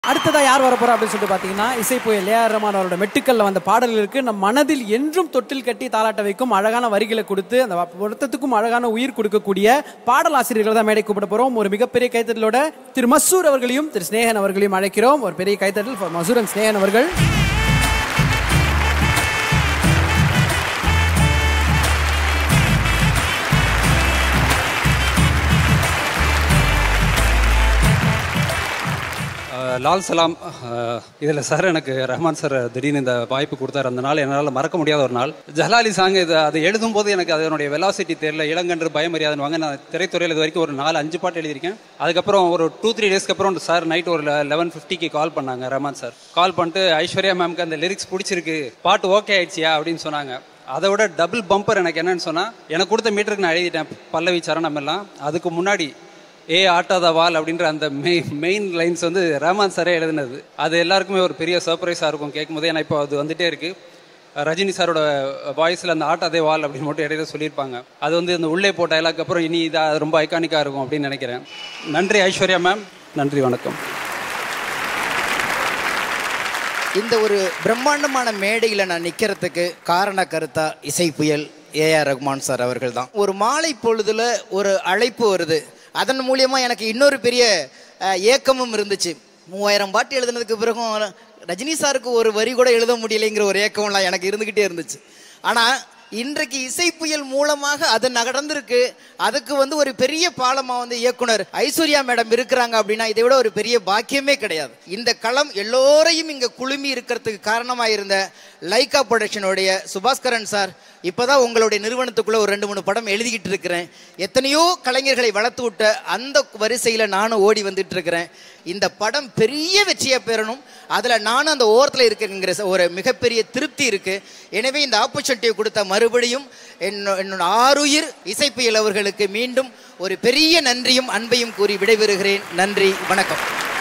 அடுத்ததா யார் வர போறா அப்படின்னு சொல்லிட்டு பாத்தீங்கன்னா இசை புயல் ஏஆர் ரஹ்மான் அவரோட மெட்டுக்கல்ல வந்த பாடல்களுக்கு நம் மனதில் என்றும் தொட்டில் கட்டி தாளாட்ட வைக்கும் அழகான வரிகளை கொடுத்து அந்த பொருத்தத்துக்கும் அழகான உயிர் கொடுக்கக்கூடிய பாடல் ஆசிரியர்கள் தான் மேடை கூப்பிட போறோம் ஒரு மிகப்பெரிய கைத்தட்டலோட திரு மசூர் அவர்களையும் திரு ஸ்னேகன் அவர்களையும் அழைக்கிறோம் ஒரு பெரிய கைத்தட்டல் for மசூர் and ஸ்னேகன் அவர்கள் அஹ் லால் சலாம் இதில் சார் எனக்கு ரஹ்மான் சார் திடீர்னு இந்த வாய்ப்பு கொடுத்தாரு அந்த நாள் என்னால் மறக்க முடியாத ஒரு நாள் ஜஹலாலி சாங் இது அது எழுதும்போது எனக்கு அதனுடைய வெலாசிட்டி தெரியல இளங்கன்று பயமரியாதுன்னு வாங்க நான் திரைத்துறையில் இது வரைக்கும் ஒரு நாலு அஞ்சு பாட்டு எழுதியிருக்கேன் அதுக்கப்புறம் ஒரு டூ த்ரீ டேஸ்க்கு அப்புறம் சார் நைட் ஒரு லெவன் ஃபிஃப்டிக்கு கால் பண்ணாங்க ரஹ்மான் சார் கால் பண்ணிட்டு ஐஸ்வர்யா மேம்க்கு அந்த லிரிக்ஸ் பிடிச்சிருக்கு பாட்டு ஓகே ஆயிடுச்சியா அப்படின்னு சொன்னாங்க அதை விட டபுள் பம்பர் எனக்கு என்னன்னு சொன்னால் எனக்கு கொடுத்த மீட்டருக்கு நான் எழுதிட்டேன் பல்லவி சரணம் எல்லாம் அதுக்கு முன்னாடி ஏ ஆட்டாத வால் அப்படின்ற அந்த மெய் மெயின் லைன்ஸ் வந்து ரஹ்மான் சாரே எழுதினது அது எல்லாருக்குமே ஒரு பெரிய சர்ப்ரைஸாக இருக்கும் கேட்கும்போது ஏன்னா இப்போ அது வந்துட்டே இருக்கு ரஜினி சாரோட வாய்ஸில் அந்த ஆட்டாதே வால் அப்படின்னு மட்டும் இடையில சொல்லியிருப்பாங்க அது வந்து இந்த உள்ளே போட்ட டைலாக் அப்புறம் இனி இதாக ரொம்ப ஐகானிக்காக இருக்கும் அப்படின்னு நினைக்கிறேன் நன்றி ஐஸ்வர்யா மேம் நன்றி வணக்கம் இந்த ஒரு பிரம்மாண்டமான மேடையில் நான் நிற்கிறதுக்கு காரண கருத்தா இசை புயல் ஏஆர் ரஹ்மான் சார் அவர்கள் தான் ஒரு மாலை பொழுதுல ஒரு அழைப்பு வருது அதன் மூலியமா எனக்கு இன்னொரு பெரிய அஹ், ஏக்கமும் இருந்துச்சு மூவாயிரம் பாட்டு எழுதுனதுக்கு பிறகும் ரஜினி சாருக்கு ஒரு வரி கூட எழுத முடியலைங்கிற ஒரு ஏக்கம்லாம் எனக்கு இருந்துக்கிட்டே இருந்துச்சு ஆனால் இன்றைக்கு இசை புயல் மூலமாக அது நடந்திருக்கு அதுக்கு வந்து ஒரு பெரிய பாலமா வந்து இயக்குனர் ஐஸ்வர்யா மேடம் இருக்கிறாங்க அப்படின்னா இதை விட ஒரு பெரிய பாக்கியமே கிடையாது இந்த களம் எல்லோரையும் இங்க குழுமி இருக்கிறதுக்கு காரணமா இருந்த லைகா ப்ரொடக்ஷனுடைய சுபாஸ்கரன் சார் இப்பதான் உங்களுடைய நிறுவனத்துக்குள்ள ஒரு ரெண்டு மூணு படம் எழுதிக்கிட்டு இருக்கிறேன் எத்தனையோ கலைஞர்களை வளர்த்து விட்ட அந்த வரிசையில நானும் ஓடி வந்துட்டு இருக்கிறேன் இந்த படம் பெரிய வெற்றியை பெறணும் அதுல நானும் அந்த ஓரத்தில் இருக்கிறங்கிற ஒரு மிகப்பெரிய திருப்தி இருக்கு எனவே இந்த ஆப்பர்ச்சுனிட்டியை கொடுத்த மறுபடியும் என்னோ- என்னோட ஆருயிர் இசைப்புயல் அவர்களுக்கு மீண்டும் ஒரு பெரிய நன்றியும் அன்பையும் கூறி விடைபெறுகிறேன் நன்றி வணக்கம்